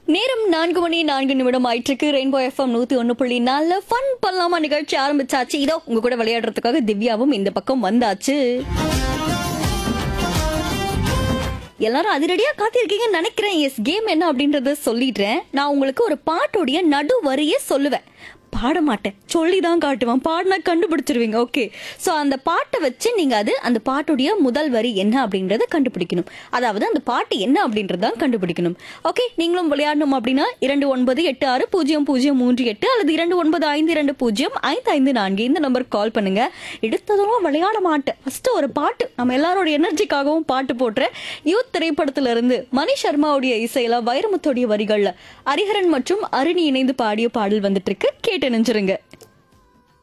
நேரம் நான்கு மணி நான்கு நிமிடம் ஆயிட்டிருக்கு ரெயின்போ எஃப்எம் நூத்தி ஒன்னு புள்ளி நாலுல ஃபன் பண்ணலாமா நிகழ்ச்சி ஆரம்பிச்சாச்சு இதோ உங்க கூட விளையாடுறதுக்காக திவ்யாவும் இந்த பக்கம் வந்தாச்சு எல்லாரும் அதிரடியா காத்திருக்கீங்கன்னு நினைக்கிறேன் எஸ் கேம் என்ன அப்படின்றத சொல்லிடுறேன் நான் உங்களுக்கு ஒரு பாட்டோடைய நடு வரியே சொல்லுவேன் பாட மாட்டேன் சொல்லி தான் காட்டுவேன் பாடினா கண்டுபிடிச்சிருவீங்க ஓகே ஸோ அந்த பாட்டை வச்சு நீங்க அது அந்த பாட்டுடைய முதல் வரி என்ன அப்படின்றத கண்டுபிடிக்கணும் அதாவது அந்த பாட்டு என்ன அப்படின்றத கண்டுபிடிக்கணும் ஓகே நீங்களும் விளையாடணும் அப்படின்னா இரண்டு ஒன்பது எட்டு ஆறு பூஜ்ஜியம் பூஜ்ஜியம் மூன்று எட்டு அல்லது இரண்டு ஒன்பது ஐந்து இரண்டு பூஜ்ஜியம் ஐந்து ஐந்து நான்கு இந்த நம்பருக்கு கால் பண்ணுங்க எடுத்ததும் விளையாட மாட்டேன் ஃபர்ஸ்ட் ஒரு பாட்டு நம்ம எல்லாரோட எனர்ஜிக்காகவும் பாட்டு போட்டுறேன் யூத் திரைப்படத்துல இருந்து மணி சர்மாவுடைய இசையில வைரமுத்தோடைய வரிகள்ல ஹரிஹரன் மற்றும் அருணி இணைந்து பாடிய பாடல் வந்துட்டு இருக்கு கேட்டு நினைச்சிருங்க